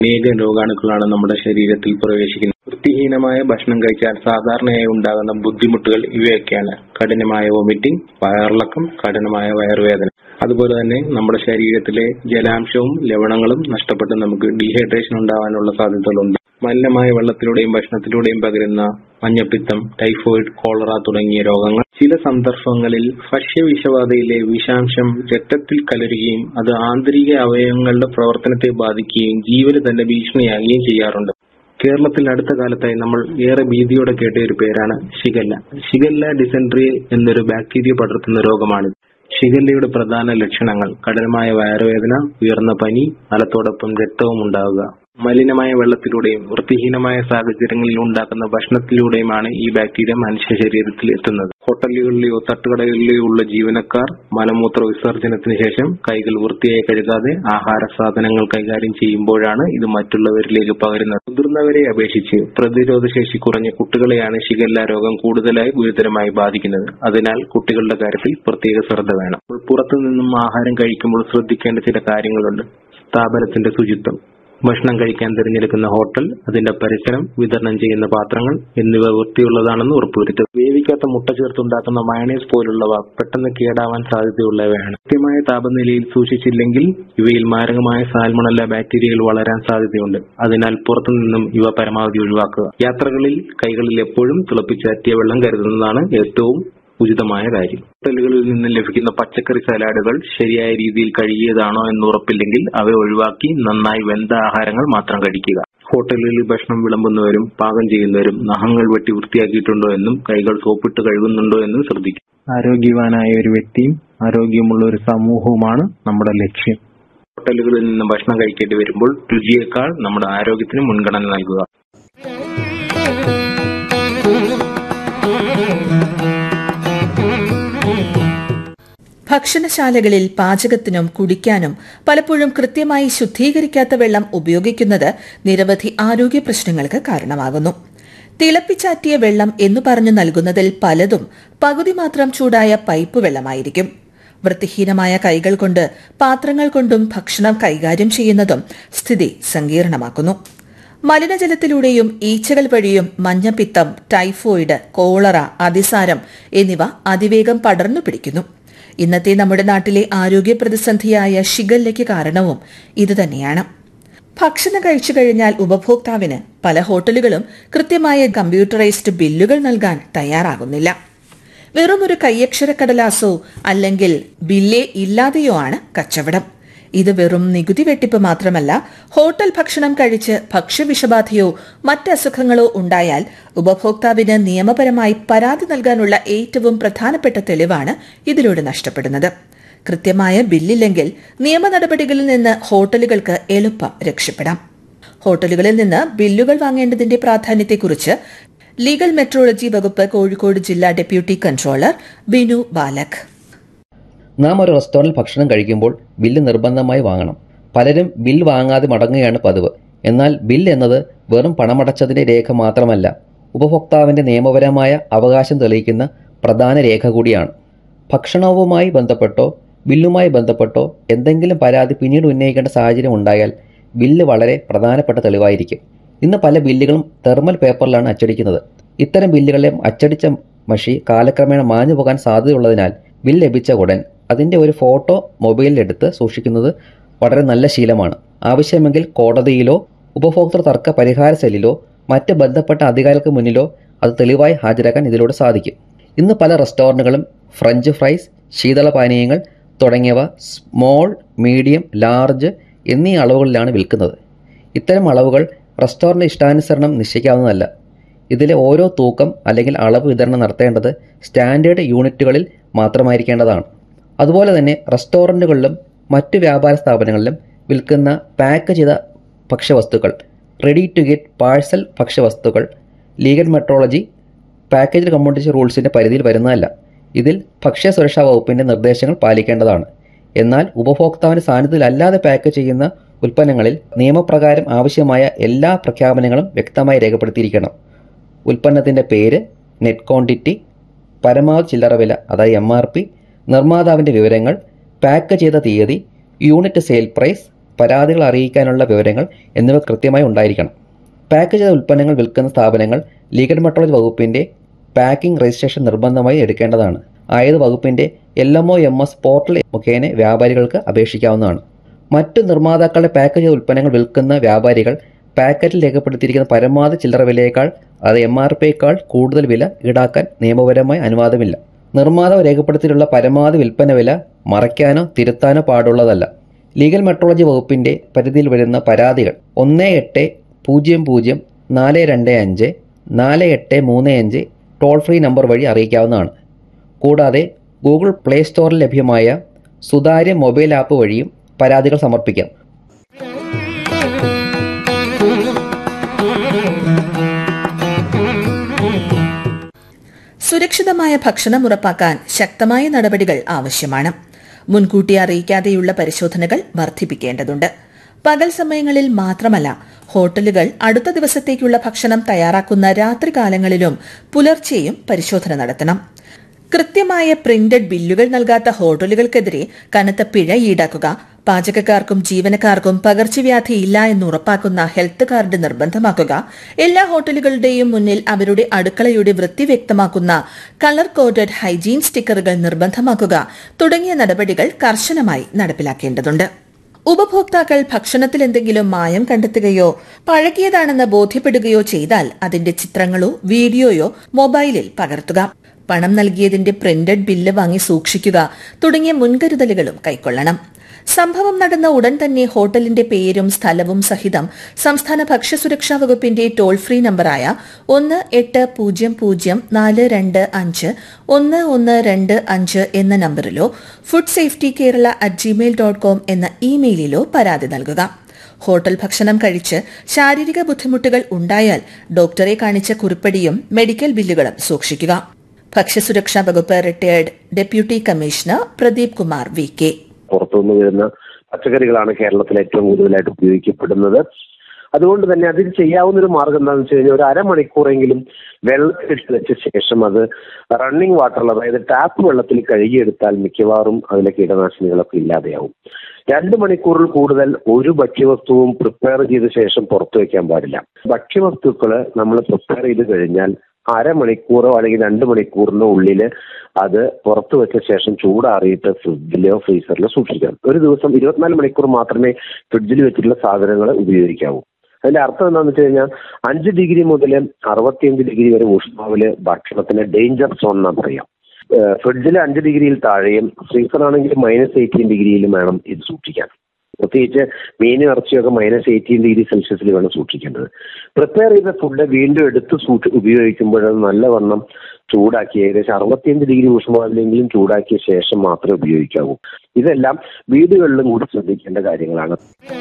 അനേകം രോഗാണുക്കളാണ് നമ്മുടെ ശരീരത്തിൽ പ്രവേശിക്കുന്നത് വൃത്തിഹീനമായ ഭക്ഷണം കഴിച്ചാൽ സാധാരണയായി ഉണ്ടാകുന്ന ബുദ്ധിമുട്ടുകൾ ഇവയൊക്കെയാണ് കഠിനമായ വോമിറ്റിംഗ് വയറിളക്കം കഠിനമായ വയറുവേദന അതുപോലെ തന്നെ നമ്മുടെ ശരീരത്തിലെ ജലാംശവും ലവണങ്ങളും നഷ്ടപ്പെട്ട് നമുക്ക് ഡീഹൈഡ്രേഷൻ ഉണ്ടാവാനുള്ള സാധ്യതകളുണ്ട് മലിനമായ വെള്ളത്തിലൂടെയും ഭക്ഷണത്തിലൂടെയും പകരുന്ന മഞ്ഞപ്പിത്തം ടൈഫോയിഡ് കോളറ തുടങ്ങിയ രോഗങ്ങൾ ചില സന്ദർഭങ്ങളിൽ ഭക്ഷ്യവിഷബാധയിലെ വിഷാംശം രക്തത്തിൽ കലരുകയും അത് ആന്തരിക അവയവങ്ങളുടെ പ്രവർത്തനത്തെ ബാധിക്കുകയും ജീവന് തന്നെ ഭീഷണിയാകുകയും ചെയ്യാറുണ്ട് കേരളത്തിൽ അടുത്ത കാലത്തായി നമ്മൾ ഏറെ ഭീതിയോടെ കേട്ട ഒരു പേരാണ് ഷിഗല്ല ഷിഗല്ല ഡിസെൻട്രി എന്നൊരു ബാക്ടീരിയ പടർത്തുന്ന രോഗമാണിത് ഷിഗല്ലയുടെ പ്രധാന ലക്ഷണങ്ങൾ കഠിനമായ വയറുവേദന ഉയർന്ന പനി മലത്തോടൊപ്പം രക്തവും ഉണ്ടാവുക മലിനമായ വെള്ളത്തിലൂടെയും വൃത്തിഹീനമായ സാഹചര്യങ്ങളിൽ ഉണ്ടാക്കുന്ന ഭക്ഷണത്തിലൂടെയുമാണ് ഈ ബാക്ടീരിയ മനുഷ്യ ശരീരത്തിൽ എത്തുന്നത് ഹോട്ടലുകളിലെയോ തട്ടുകടകളിലെയോ ഉള്ള ജീവനക്കാർ മലമൂത്ര വിസർജനത്തിന് ശേഷം കൈകൾ വൃത്തിയായി കഴുകാതെ ആഹാര സാധനങ്ങൾ കൈകാര്യം ചെയ്യുമ്പോഴാണ് ഇത് മറ്റുള്ളവരിലേക്ക് പകരുന്നത് മുതിർന്നവരെ അപേക്ഷിച്ച് പ്രതിരോധ ശേഷി കുറഞ്ഞ കുട്ടികളെയാണ് ഷിഗല്ല രോഗം കൂടുതലായി ഗുരുതരമായി ബാധിക്കുന്നത് അതിനാൽ കുട്ടികളുടെ കാര്യത്തിൽ പ്രത്യേക ശ്രദ്ധ വേണം പുറത്തു നിന്നും ആഹാരം കഴിക്കുമ്പോൾ ശ്രദ്ധിക്കേണ്ട ചില കാര്യങ്ങളുണ്ട് സ്ഥാപനത്തിന്റെ ശുചിത്വം ഭക്ഷണം കഴിക്കാൻ തിരഞ്ഞെടുക്കുന്ന ഹോട്ടൽ അതിന്റെ പരിസരം വിതരണം ചെയ്യുന്ന പാത്രങ്ങൾ എന്നിവ വൃത്തിയുള്ളതാണെന്ന് ഉറപ്പുവരുത്തുക വേവിക്കാത്ത മുട്ട ചേർത്തുണ്ടാക്കുന്ന മയണൈസ് പോലുള്ളവ പെട്ടെന്ന് കേടാവാൻ സാധ്യതയുള്ളവയാണ് കൃത്യമായ താപനിലയിൽ സൂക്ഷിച്ചില്ലെങ്കിൽ ഇവയിൽ മാരകമായ സാൽമണല്ല ബാക്ടീരിയകൾ വളരാൻ സാധ്യതയുണ്ട് അതിനാൽ പുറത്തുനിന്നും ഇവ പരമാവധി ഒഴിവാക്കുക യാത്രകളിൽ കൈകളിൽ എപ്പോഴും തിളപ്പിച്ചാറ്റിയ വെള്ളം കരുതുന്നതാണ് ഏറ്റവും ഉചിതമായ കാര്യം ഹോട്ടലുകളിൽ നിന്ന് ലഭിക്കുന്ന പച്ചക്കറി സലാഡുകൾ ശരിയായ രീതിയിൽ കഴുകിയതാണോ എന്ന് ഉറപ്പില്ലെങ്കിൽ അവ ഒഴിവാക്കി നന്നായി വെന്ത ആഹാരങ്ങൾ മാത്രം കഴിക്കുക ഹോട്ടലുകളിൽ ഭക്ഷണം വിളമ്പുന്നവരും പാകം ചെയ്യുന്നവരും നഖങ്ങൾ വെട്ടി വൃത്തിയാക്കിയിട്ടുണ്ടോ എന്നും കൈകൾ സോപ്പിട്ട് കഴുകുന്നുണ്ടോ എന്നും ശ്രദ്ധിക്കും ആരോഗ്യവാനായ ഒരു വ്യക്തിയും ആരോഗ്യമുള്ള ഒരു സമൂഹവുമാണ് നമ്മുടെ ലക്ഷ്യം ഹോട്ടലുകളിൽ നിന്ന് ഭക്ഷണം കഴിക്കേണ്ടി വരുമ്പോൾ രുചിയേക്കാൾ നമ്മുടെ ആരോഗ്യത്തിന് മുൻഗണന നൽകുക ഭക്ഷണശാലകളിൽ പാചകത്തിനും കുടിക്കാനും പലപ്പോഴും കൃത്യമായി ശുദ്ധീകരിക്കാത്ത വെള്ളം ഉപയോഗിക്കുന്നത് നിരവധി ആരോഗ്യ പ്രശ്നങ്ങൾക്ക് കാരണമാകുന്നു തിളപ്പിച്ചാറ്റിയ വെള്ളം എന്നു പറഞ്ഞു നൽകുന്നതിൽ പലതും പകുതി മാത്രം ചൂടായ പൈപ്പ് വെള്ളമായിരിക്കും വൃത്തിഹീനമായ കൈകൾ കൊണ്ട് പാത്രങ്ങൾ കൊണ്ടും ഭക്ഷണം കൈകാര്യം ചെയ്യുന്നതും സ്ഥിതി സങ്കീർണമാക്കുന്നു മലിനജലത്തിലൂടെയും ഈച്ചകൾ വഴിയും മഞ്ഞപ്പിത്തം ടൈഫോയിഡ് കോളറ അതിസാരം എന്നിവ അതിവേഗം പടർന്നു പിടിക്കുന്നു ഇന്നത്തെ നമ്മുടെ നാട്ടിലെ ആരോഗ്യ പ്രതിസന്ധിയായ ഷിഗല്ലയ്ക്ക് കാരണവും ഇതുതന്നെയാണ് ഭക്ഷണം കഴിച്ചു കഴിഞ്ഞാൽ ഉപഭോക്താവിന് പല ഹോട്ടലുകളും കൃത്യമായ കമ്പ്യൂട്ടറൈസ്ഡ് ബില്ലുകൾ നൽകാൻ തയ്യാറാകുന്നില്ല വെറും ഒരു കയ്യക്ഷരക്കടലാസോ അല്ലെങ്കിൽ ബില്ലേ ഇല്ലാതെയോ ആണ് കച്ചവടം ഇത് വെറും നികുതി വെട്ടിപ്പ് മാത്രമല്ല ഹോട്ടൽ ഭക്ഷണം കഴിച്ച് ഭക്ഷ്യവിഷബാധയോ മറ്റ് അസുഖങ്ങളോ ഉണ്ടായാൽ ഉപഭോക്താവിന് നിയമപരമായി പരാതി നൽകാനുള്ള ഏറ്റവും പ്രധാനപ്പെട്ട തെളിവാണ് ഇതിലൂടെ നഷ്ടപ്പെടുന്നത് കൃത്യമായ ബില്ലില്ലെങ്കിൽ നിയമ നടപടികളിൽ നിന്ന് ഹോട്ടലുകൾക്ക് എളുപ്പം രക്ഷപ്പെടാം ഹോട്ടലുകളിൽ നിന്ന് ബില്ലുകൾ വാങ്ങേണ്ടതിന്റെ പ്രാധാന്യത്തെക്കുറിച്ച് ലീഗൽ മെട്രോളജി വകുപ്പ് കോഴിക്കോട് ജില്ലാ ഡെപ്യൂട്ടി കൺട്രോളർ ബിനു ബാലക് നാം ഒരു റെസ്റ്റോറൻറ്റിൽ ഭക്ഷണം കഴിക്കുമ്പോൾ ബില്ല് നിർബന്ധമായി വാങ്ങണം പലരും ബിൽ വാങ്ങാതെ മടങ്ങുകയാണ് പതിവ് എന്നാൽ ബിൽ എന്നത് വെറും പണമടച്ചതിന്റെ രേഖ മാത്രമല്ല ഉപഭോക്താവിന്റെ നിയമപരമായ അവകാശം തെളിയിക്കുന്ന പ്രധാന രേഖ കൂടിയാണ് ഭക്ഷണവുമായി ബന്ധപ്പെട്ടോ ബില്ലുമായി ബന്ധപ്പെട്ടോ എന്തെങ്കിലും പരാതി പിന്നീട് ഉന്നയിക്കേണ്ട സാഹചര്യം ഉണ്ടായാൽ ബില്ല് വളരെ പ്രധാനപ്പെട്ട തെളിവായിരിക്കും ഇന്ന് പല ബില്ലുകളും തെർമൽ പേപ്പറിലാണ് അച്ചടിക്കുന്നത് ഇത്തരം ബില്ലുകളെ അച്ചടിച്ച മഷി കാലക്രമേണ മാഞ്ഞു പോകാൻ സാധ്യതയുള്ളതിനാൽ ബിൽ ലഭിച്ച ഉടൻ അതിൻ്റെ ഒരു ഫോട്ടോ മൊബൈലിലെടുത്ത് സൂക്ഷിക്കുന്നത് വളരെ നല്ല ശീലമാണ് ആവശ്യമെങ്കിൽ കോടതിയിലോ ഉപഭോക്തൃ തർക്ക പരിഹാര സെല്ലിലോ മറ്റ് ബന്ധപ്പെട്ട അധികാരികൾക്ക് മുന്നിലോ അത് തെളിവായി ഹാജരാക്കാൻ ഇതിലൂടെ സാധിക്കും ഇന്ന് പല റെസ്റ്റോറൻറ്റുകളും ഫ്രഞ്ച് ഫ്രൈസ് ശീതളപാനീയങ്ങൾ തുടങ്ങിയവ സ്മോൾ മീഡിയം ലാർജ് എന്നീ അളവുകളിലാണ് വിൽക്കുന്നത് ഇത്തരം അളവുകൾ റെസ്റ്റോറൻറ്റ് ഇഷ്ടാനുസരണം നിശ്ചയിക്കാവുന്നതല്ല ഇതിലെ ഓരോ തൂക്കം അല്ലെങ്കിൽ അളവ് വിതരണം നടത്തേണ്ടത് സ്റ്റാൻഡേർഡ് യൂണിറ്റുകളിൽ മാത്രമായിരിക്കേണ്ടതാണ് അതുപോലെ തന്നെ റെസ്റ്റോറൻറ്റുകളിലും മറ്റു വ്യാപാര സ്ഥാപനങ്ങളിലും വിൽക്കുന്ന പാക്ക് ചെയ്ത ഭക്ഷ്യവസ്തുക്കൾ റെഡി ടു ഗെറ്റ് പാഴ്സൽ ഭക്ഷ്യവസ്തുക്കൾ ലീഗൽ മെട്രോളജി പാക്കേജ് കമ്മ്യൂണിറ്റി റൂൾസിൻ്റെ പരിധിയിൽ വരുന്നതല്ല ഇതിൽ ഭക്ഷ്യ സുരക്ഷാ വകുപ്പിൻ്റെ നിർദ്ദേശങ്ങൾ പാലിക്കേണ്ടതാണ് എന്നാൽ ഉപഭോക്താവിൻ്റെ സാന്നിധ്യത്തിലല്ലാതെ പാക്ക് ചെയ്യുന്ന ഉൽപ്പന്നങ്ങളിൽ നിയമപ്രകാരം ആവശ്യമായ എല്ലാ പ്രഖ്യാപനങ്ങളും വ്യക്തമായി രേഖപ്പെടുത്തിയിരിക്കണം ഉൽപ്പന്നത്തിൻ്റെ പേര് നെറ്റ് ക്വാണ്ടിറ്റി പരമാവധി ചില്ലറ വില അതായത് എം ആർ പി നിർമ്മാതാവിൻ്റെ വിവരങ്ങൾ പാക്ക് ചെയ്ത തീയതി യൂണിറ്റ് സെയിൽ പ്രൈസ് പരാതികൾ അറിയിക്കാനുള്ള വിവരങ്ങൾ എന്നിവ കൃത്യമായി ഉണ്ടായിരിക്കണം പാക്ക് ചെയ്ത ഉൽപ്പന്നങ്ങൾ വിൽക്കുന്ന സ്ഥാപനങ്ങൾ ലീഗൽ മെട്രോളജി വകുപ്പിന്റെ പാക്കിംഗ് രജിസ്ട്രേഷൻ നിർബന്ധമായി എടുക്കേണ്ടതാണ് ആയത് വകുപ്പിന്റെ L M O M S portal മുഖേന വ്യാപാരികൾക്ക് അപേക്ഷിക്കാവുന്നതാണ് മറ്റ് നിർമ്മാതാക്കളുടെ പാക്ക് ചെയ്ത ഉൽപ്പന്നങ്ങൾ വിൽക്കുന്ന വ്യാപാരികൾ പാക്കറ്റിൽ രേഖപ്പെടുത്തിയിരിക്കുന്ന പരമാവധി ചില്ലറ വിലയേക്കാൾ അത് എം ആർ പിയേക്കാൾ കൂടുതൽ വില ഈടാക്കാൻ നിയമപരമായി അനുവാദമില്ല നിർമ്മാതാവ് രേഖപ്പെടുത്തിയിട്ടുള്ള പരമാവധി വിൽപ്പന വില മറയ്ക്കാനോ തിരുത്താനോ പാടുള്ളതല്ല ലീഗൽ മെട്രോളജി വകുപ്പിന്റെ പരിധിയിൽ വരുന്ന പരാതികൾ ഒന്ന് എട്ട് പൂജ്യം പൂജ്യം നാല് രണ്ട് അഞ്ച് നാല് എട്ട് മൂന്ന് അഞ്ച് ടോൾ ഫ്രീ നമ്പർ വഴി അറിയിക്കാവുന്നതാണ് കൂടാതെ ഗൂഗിൾ പ്ലേ സ്റ്റോറിൽ ലഭ്യമായ സുതാര്യ മൊബൈൽ ആപ്പ് വഴിയും പരാതികൾ സമർപ്പിക്കാം സുരക്ഷിതമായ ഭക്ഷണം ഉറപ്പാക്കാൻ ശക്തമായ നടപടികൾ ആവശ്യമാണ് മുൻകൂട്ടി അറിയിക്കാതെയുള്ള പരിശോധനകൾ വർദ്ധിപ്പിക്കേണ്ടതുണ്ട് പകൽ സമയങ്ങളിൽ മാത്രമല്ല ഹോട്ടലുകൾ അടുത്ത ദിവസത്തേക്കുള്ള ഭക്ഷണം തയ്യാറാക്കുന്ന രാത്രികാലങ്ങളിലും പുലർച്ചെയും പരിശോധന നടത്തണം കൃത്യമായ പ്രിന്റഡ് ബില്ലുകൾ നൽകാത്ത ഹോട്ടലുകൾക്കെതിരെ കനത്ത പിഴ ഈടാക്കുക പാചകക്കാർക്കും ജീവനക്കാർക്കും പകർച്ചവ്യാധി ഇല്ല എന്ന് ഉറപ്പാക്കുന്ന ഹെൽത്ത് കാർഡ് നിർബന്ധമാക്കുക എല്ലാ ഹോട്ടലുകളുടെയും മുന്നിൽ അവരുടെ അടുക്കളയുടെ വൃത്തി വ്യക്തമാക്കുന്ന കളർ കോഡഡ് ഹൈജീൻ സ്റ്റിക്കറുകൾ നിർബന്ധമാക്കുക തുടങ്ങിയ നടപടികൾ കർശനമായി നടപ്പിലാക്കേണ്ടതുണ്ട് ഉപഭോക്താക്കൾ ഭക്ഷണത്തിൽ എന്തെങ്കിലും മായം കണ്ടെത്തുകയോ പഴകിയതാണെന്ന് ബോധ്യപ്പെടുകയോ ചെയ്താൽ അതിന്റെ ചിത്രങ്ങളോ വീഡിയോയോ മൊബൈലിൽ പകർത്തുക പണം നൽകിയതിന്റെ പ്രിന്റഡ് ബില്ല് വാങ്ങി സൂക്ഷിക്കുക തുടങ്ങിയ മുൻകരുതലുകളും കൈക്കൊള്ളണം സംഭവം നടന്ന ഉടൻ തന്നെ ഹോട്ടലിന്റെ പേരും സ്ഥലവും സഹിതം സംസ്ഥാന ഭക്ഷ്യസുരക്ഷാ വകുപ്പിന്റെ ടോൾ ഫ്രീ നമ്പറായ ഒന്ന് എട്ട് പൂജ്യം പൂജ്യം നാല് രണ്ട് അഞ്ച് ഒന്ന് ഒന്ന് രണ്ട് അഞ്ച് എന്ന നമ്പറിലോ food safety Kerala at Gmail dot com എന്ന ഇമെയിലിലോ പരാതി നൽകുക ഹോട്ടൽ ഭക്ഷണം കഴിച്ച് ശാരീരിക ബുദ്ധിമുട്ടുകൾ ഉണ്ടായാൽ ഡോക്ടറെ കാണിച്ച കുറിപ്പടിയും മെഡിക്കൽ ബില്ലുകളും സൂക്ഷിക്കുക ഭക്ഷ്യസുരക്ഷാ വകുപ്പ് retired deputy commissioner Pradeep Kumar V K പുറത്തുനിന്ന് വരുന്ന പച്ചക്കറികളാണ് കേരളത്തിൽ ഏറ്റവും കൂടുതലായിട്ട് ഉപയോഗിക്കപ്പെടുന്നത് അതുകൊണ്ട് തന്നെ അതിൽ ചെയ്യാവുന്ന ഒരു മാർഗം എന്താണെന്ന് വെച്ച് കഴിഞ്ഞാൽ ഒരു അരമണിക്കൂറെങ്കിലും വെള്ളത്തിലിട്ട് വെച്ച ശേഷം അത് റണ്ണിങ് വാട്ടറിൽ അതായത് ടാപ്പ് വെള്ളത്തിൽ കഴുകിയെടുത്താൽ മിക്കവാറും അതിലെ കീടനാശിനികളൊക്കെ ഇല്ലാതെയാവും രണ്ട് മണിക്കൂറിൽ കൂടുതൽ ഒരു ഭക്ഷ്യവസ്തുവും പ്രിപ്പയർ ചെയ്ത ശേഷം പുറത്തു വെക്കാൻ പാടില്ല ഭക്ഷ്യവസ്തുക്കൾ നമ്മൾ പ്രിപ്പയർ ചെയ്ത് കഴിഞ്ഞാൽ അരമണിക്കൂറോ അല്ലെങ്കിൽ രണ്ട് മണിക്കൂറിനോ ഉള്ളിൽ അത് പുറത്തു വെച്ച ശേഷം ചൂടാറിയിട്ട് ഫ്രിഡ്ജിലോ ഫ്രീസറിലോ സൂക്ഷിക്കണം ഒരു ദിവസം ഇരുപത്തിനാല് മണിക്കൂർ മാത്രമേ ഫ്രിഡ്ജിൽ വെച്ചിട്ടുള്ള സാധനങ്ങൾ ഉപയോഗിക്കാവൂ അതിന്റെ അർത്ഥം എന്താണെന്ന് വെച്ച് കഴിഞ്ഞാൽ അഞ്ച് ഡിഗ്രി മുതൽ അറുപത്തിയഞ്ച് ഡിഗ്രി വരെ ഊഷ്മാവില് ഭക്ഷണത്തിന് ഡേഞ്ചർ സോൺ എന്നാ പറയാം ഫ്രിഡ്ജിൽ അഞ്ച് ഡിഗ്രിയിൽ താഴെയും ഫ്രീസർ ആണെങ്കിൽ മൈനസ് എയ്റ്റീൻ ഡിഗ്രിയിലും വേണം ഇത് സൂക്ഷിക്കാൻ പ്രത്യേകിച്ച് മീനും ഇറച്ചിയൊക്കെ മൈനസ് എയ്റ്റീൻ ഡിഗ്രി സെൽഷ്യസിൽ വേണം സൂക്ഷിക്കേണ്ടത് പ്രിപ്പയർ ചെയ്ത ഫുഡ് വീണ്ടും എടുത്ത് സൂക്ഷി ഉപയോഗിക്കുമ്പോൾ നല്ലവണ്ണം ചൂടാക്കി ഏകദേശം അറുപത്തിയഞ്ച് ഡിഗ്രി ഊഷ്മാവിലെങ്കിലും ചൂടാക്കിയ ശേഷം മാത്രമേ ഉപയോഗിക്കാവൂ ഇതെല്ലാം വീടുകളിലും കൂടി ശ്രദ്ധിക്കേണ്ട കാര്യങ്ങളാണ്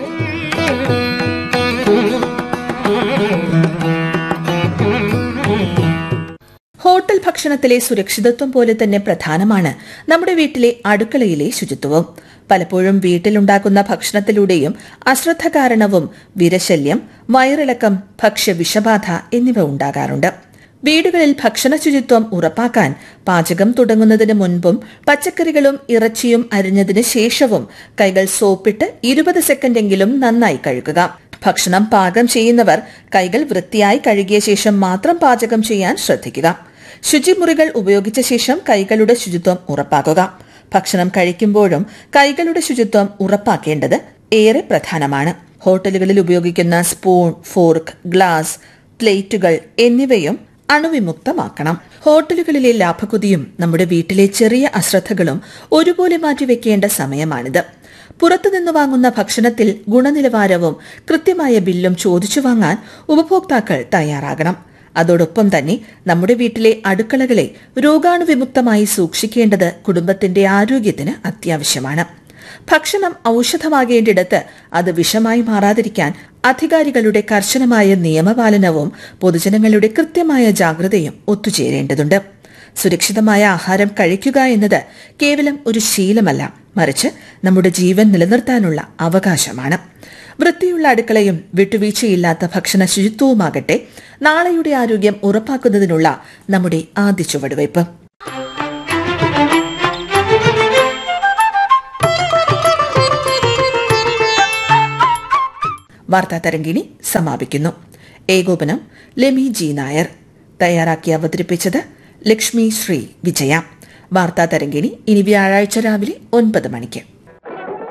ഹോട്ടൽ ഭക്ഷണത്തിലെ സുരക്ഷിതത്വം പോലെ തന്നെ പ്രധാനമാണ് നമ്മുടെ വീട്ടിലെ അടുക്കളയിലെ ശുചിത്വവും പലപ്പോഴും വീട്ടിലുണ്ടാക്കുന്ന ഭക്ഷണത്തിലൂടെയും അശ്രദ്ധ കാരണവും വിരശല്യം വയറിളക്കം ഭക്ഷ്യവിഷബാധ എന്നിവ ഉണ്ടാകാറുണ്ട് വീടുകളിൽ ഭക്ഷണ ശുചിത്വം ഉറപ്പാക്കാൻ പാചകം തുടങ്ങുന്നതിന് മുൻപും പച്ചക്കറികളും ഇറച്ചിയും അരിഞ്ഞതിന് ശേഷവും കൈകൾ സോപ്പിട്ട് ഇരുപത് സെക്കൻഡെങ്കിലും നന്നായി കഴുകുക ഭക്ഷണം പാകം ചെയ്യുന്നവർ കൈകൾ വൃത്തിയായി കഴുകിയ ശേഷം മാത്രം പാചകം ചെയ്യാൻ ശ്രദ്ധിക്കുക ശുചിമുറികൾ ഉപയോഗിച്ച ശേഷം കൈകളുടെ ശുചിത്വം ഉറപ്പാക്കുക ഭക്ഷണം കഴിക്കുമ്പോഴും കൈകളുടെ ശുചിത്വം ഉറപ്പാക്കേണ്ടത് ഏറെ പ്രധാനമാണ് ഹോട്ടലുകളിൽ ഉപയോഗിക്കുന്ന സ്പൂൺ ഫോർക്ക് ഗ്ലാസ് പ്ലേറ്റുകൾ എന്നിവയും അണുവിമുക്തമാക്കണം ഹോട്ടലുകളിലെ ലാഭക്കുതിയും നമ്മുടെ വീട്ടിലെ ചെറിയ അശ്രദ്ധകളും ഒരുപോലെ മാറ്റിവെക്കേണ്ട സമയമാണിത് പുറത്തുനിന്ന് വാങ്ങുന്ന ഭക്ഷണത്തിൽ ഗുണനിലവാരവും കൃത്യമായ ബില്ലും ചോദിച്ചു വാങ്ങാൻ ഉപഭോക്താക്കൾ തയ്യാറാകണം അതോടൊപ്പം തന്നെ നമ്മുടെ വീട്ടിലെ അടുക്കളകളെ രോഗാണുവിമുക്തമായി സൂക്ഷിക്കേണ്ടത് കുടുംബത്തിന്റെ ആരോഗ്യത്തിന് അത്യാവശ്യമാണ് ഭക്ഷണം ഔഷധമാകേണ്ടിടത്ത് അത് വിഷമായി മാറാതിരിക്കാൻ അധികാരികളുടെ കർശനമായ നിയമപാലനവും പൊതുജനങ്ങളുടെ കൃത്യമായ ജാഗ്രതയും ഒത്തുചേരേണ്ടതുണ്ട് സുരക്ഷിതമായ ആഹാരം കഴിക്കുക എന്നത് കേവലം ഒരു ശീലമല്ല മറിച്ച് നമ്മുടെ ജീവൻ നിലനിർത്താനുള്ള അവകാശമാണ് വൃത്തിയുള്ള അടുക്കളയും വിട്ടുവീഴ്ചയില്ലാത്ത ഭക്ഷണ ശുചിത്വവുമാകട്ടെ നാളെയുടെ ആരോഗ്യം ഉറപ്പാക്കുന്നതിനുള്ള നമ്മുടെ ആദ്യ ചുവടുവയ്പ് വാർത്താ തരംഗിണി സമാപിക്കുന്നു ഏകോപനം ലെമി ജി നായർ തയ്യാറാക്കി അവതരിപ്പിച്ചത് ലക്ഷ്മി ശ്രീ വിജയ വാർത്താ തരംഗിണി ഇനി വ്യാഴാഴ്ച രാവിലെ ഒൻപത് മണിക്ക്